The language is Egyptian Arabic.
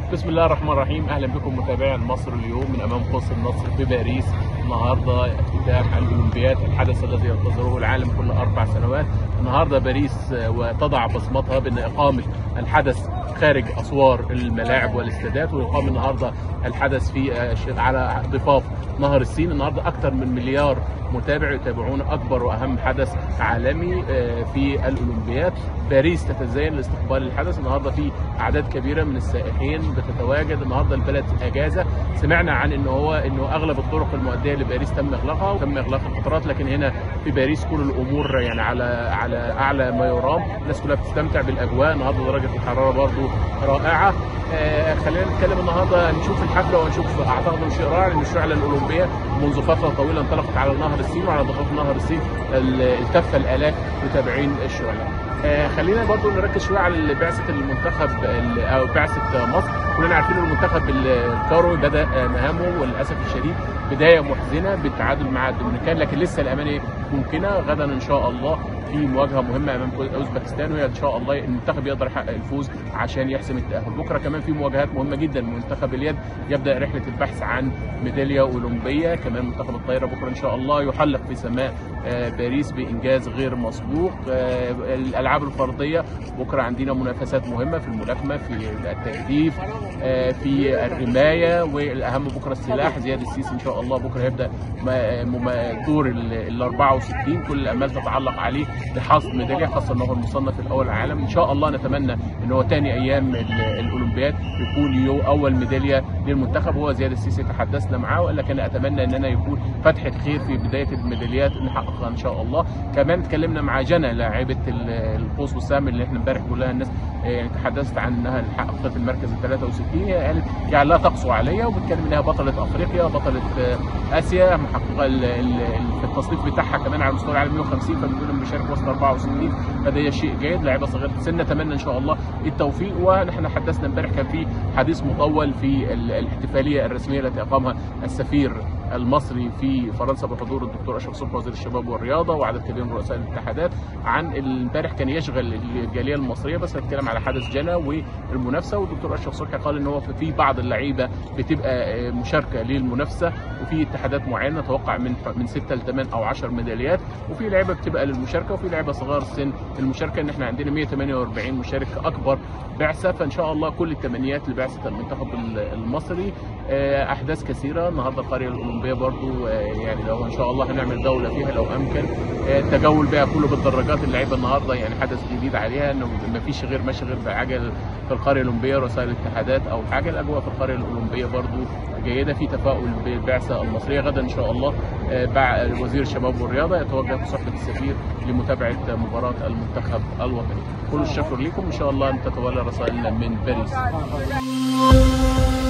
بسم الله الرحمن الرحيم اهلا بكم متابعي مصر اليوم من امام قوس النصر في باريس النهارده افتتاح الاولمبياد الحدث الذي ينتظره العالم كل اربع سنوات النهارده باريس وتضع بصمتها بان اقامه الحدث خارج اسوار الملاعب والاستادات ويقام النهارده الحدث في على ضفاف نهر السين النهارده اكثر من مليار متابع يتابعون اكبر واهم حدث عالمي في الاولمبياد باريس تتزين لاستقبال الحدث النهارده في اعداد كبيره من السائحين بتتواجد النهارده البلد اجازه سمعنا عن انه هو انه اغلب الطرق المؤديه لباريس تم اغلاقها وتم اغلاق القطارات لكن هنا في باريس كل الامور يعني على على اعلى ما يرام الناس كلها بتستمتع بالاجواء النهارده درجه الحراره برضو رائعه آه خلينا نتكلم النهارده نشوف الحفله ونشوف اعتقد انه شيء رائع لان الشعله الاولمبيه منذ فتره طويله انطلقت على نهر السين وعلى ضفاف نهر السين التف الالاف متابعين الشعله آه خلينا برضو نركز شويه على بعثه المنتخب او بعثه مصر كلنا عارفين المنتخب الكاروي بدا مهامه وللاسف الشديد بدايه محزنه بالتعادل مع الدومينيكان لكن لسه الامانه ممكنه غدا ان شاء الله في مواجهه مهمه امام اوزبكستان وهي ان شاء الله المنتخب يقدر يحقق الفوز عشان يحسم التاهل بكره كمان في مواجهات مهمه جدا منتخب اليد يبدا رحله البحث عن ميداليه اولمبيه كمان منتخب الطايره بكره ان شاء الله يحلق في سماء باريس بانجاز غير مسبوق الالعاب الفرديه بكره عندنا منافسات مهمه في الملاكمه في التجديف في الرمايه والاهم بكره السلاح زياد السيسي ان شاء الله بكره يبدا دور ال 64 كل الامال تتعلق عليه لحصد ميداليه خاصه انه هو المصنف الاول العالم ان شاء الله نتمنى ان هو ثاني ايام الاولمبياد يكون يو اول ميداليه للمنتخب هو زياد السيسي تحدثنا معاه وقال لك انا اتمنى ان انا يكون فتحه خير في بدايه الميداليات نحققها ان شاء الله كمان اتكلمنا مع جنى لاعبه القوس والسهم اللي احنا امبارح كلها الناس يعني تحدثت عن انها حققت المركز ال 63 هي قالت يعني لا تقسو عليا وبتكلم انها بطله افريقيا بطله اسيا محققه في التصنيف بتاعها كمان على مستوى العالم 150 فبنقول مشارك وسط 64 فده شيء جيد لاعيبه صغيره السن نتمنى ان شاء الله التوفيق ونحن حدثنا امبارح كان في حديث مطول في الاحتفاليه الرسميه التي اقامها السفير المصري في فرنسا بحضور الدكتور اشرف صبحي وزير الشباب والرياضه وعدد كبير من رؤساء الاتحادات عن امبارح كان يشغل الجاليه المصريه بس هنتكلم على حدث جنى والمنافسه والدكتور اشرف صبحي قال ان هو في بعض اللعيبه بتبقى مشاركه للمنافسه وفي اتحادات معينه نتوقع من من 6 ل 8 او 10 ميداليات وفي لعيبه بتبقى للمشاركه وفي لعيبه صغار السن المشاركه ان احنا عندنا 148 مشارك اكبر بعثه فان شاء الله كل التمنيات لبعثه المنتخب المصري احداث كثيره النهارده القريه الاولمبيه برضو يعني لو ان شاء الله هنعمل دوله فيها لو امكن التجول بها كله بالدراجات اللعيبه النهارده يعني حدث جديد عليها انه ما فيش غير ماشي غير بعجل في القريه الاولمبيه رؤساء الاتحادات او حاجه الاجواء في القريه الاولمبيه برضو جيده في تفاؤل بالبعثه المصريه غدا ان شاء الله وزير الشباب والرياضه يتوجه بصحبه السفير لمتابعه مباراه المنتخب الوطني كل الشكر لكم ان شاء الله ان تتولى رسائلنا من باريس